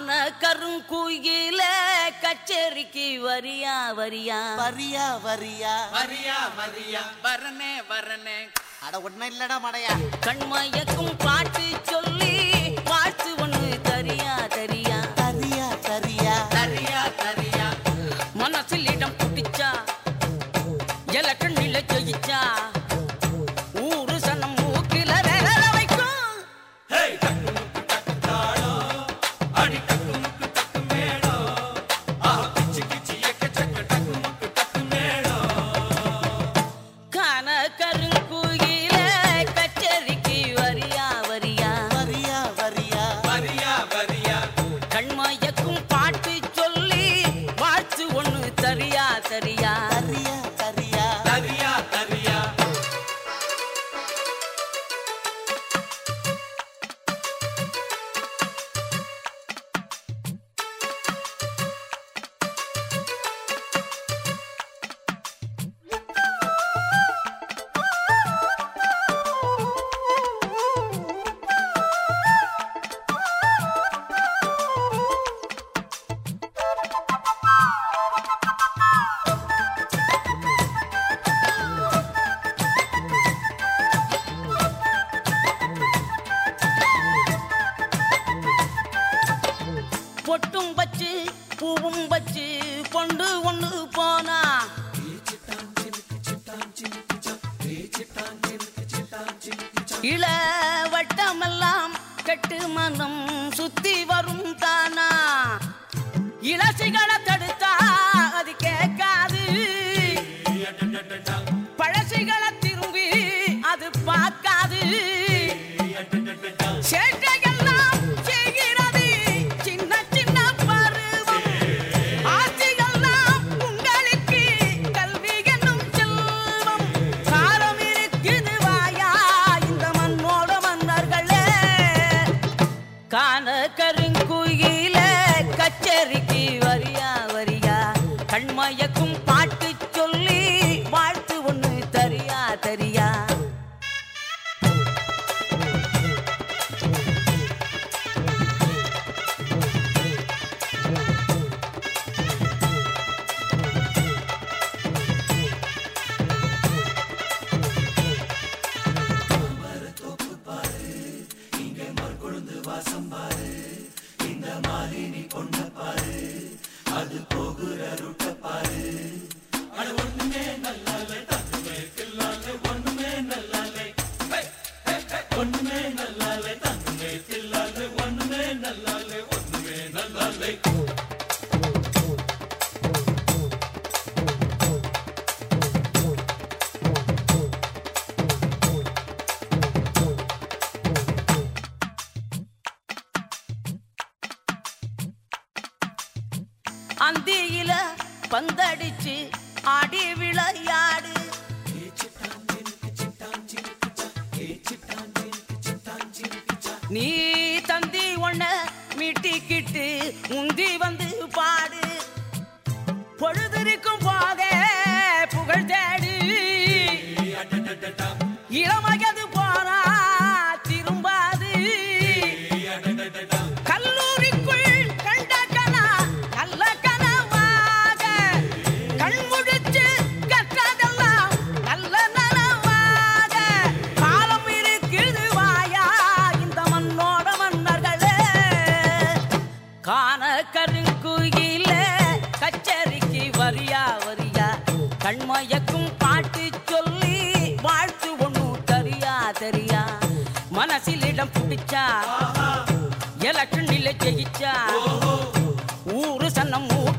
கான கருங்குயில கச்சேரிக்கு வரியா வரியா வரியா வரியா வரியா வரியா வரனே வரனே அட ஒன்னும் இல்லடா மடையா கண்மயக்கும் பாட்டு சொல்லி வாழ்த்து ஒண்ணு தரியா தரியா தரியா தரியா தரியா தரியா மனசில் இடம் பிடிச்சா எலக்கண்ணில ஜெயிச்சா ஊரு சனம் மூக்கில விரல வைக்கும் அடி டக்கு முக்கு டக்கு மேளம் ஆஹா கிச்சி கிச்சி எக்க சக்க டக்கு முக்கு டக்கு மேளம் கான கருங்குயில கச்சேரிக்கு வரியா வரியா வரியா வரியா வரியா வரியா கண்மயக்கும் பாட்டு சொல்லி வாழ்த்து ஒண்ணு தரியா தரியா தரியா தரியா தரியா தரியா பொட்டும் வச்சு பூவும் வச்சு கொண்டு ஒண்ணு போனா இள வட்டமெல்லாம் கெட்டு மனம் சுத்தி வரும் தானா இளசிகளை தடுத்தா அது கேட்காது பழசிகளை திரும்பி அது பார்க்காது சேட்டையெல்லாம் செய்கிறது சின்ன சின்ன பருவம் ஆசையெல்லாம் உங்களுக்கு கல்வி என்னும் செல்வம் காலம் இருக்குது வாயா இந்த மண்ணோட மன்னர்களே கான கருங்குயில கச்சேரிக்கு வரியா வரியா கண்மயக்கும் பாட்டு சொல்லி வாழ்த்து ஒண்ணு தரியா தரியா அந்தியில பந்தடிச்சு ஆடி விளையாடு நீ தந்தி ஒண்ண மீட்டிக்கிட்டு முந்தி வந்து பாடு பொழுதிருக்கும் போதே புகழ் தேடு இளமகது போனா திரும்பாது கல்லூரிக்குள் கண்ட கனா நல்ல கனவாக கண்முடிச்சு கற்றதெல்லாம் நல்ல நனவாக காலம் இருக்குது வாயா இந்த மண்ணோட மன்னர்களே காண கருங்குயில கச்சேரிக்கு வரியா வரியா கண்மயக்கும் பாட்டு சொல்லி வாழ்த்து ஒண்ணு தரியா தரியா மனசில் இடம் பிடிச்சா எலக்ஷனில் ஜெயிச்சா ஊரு சன்னம் மூ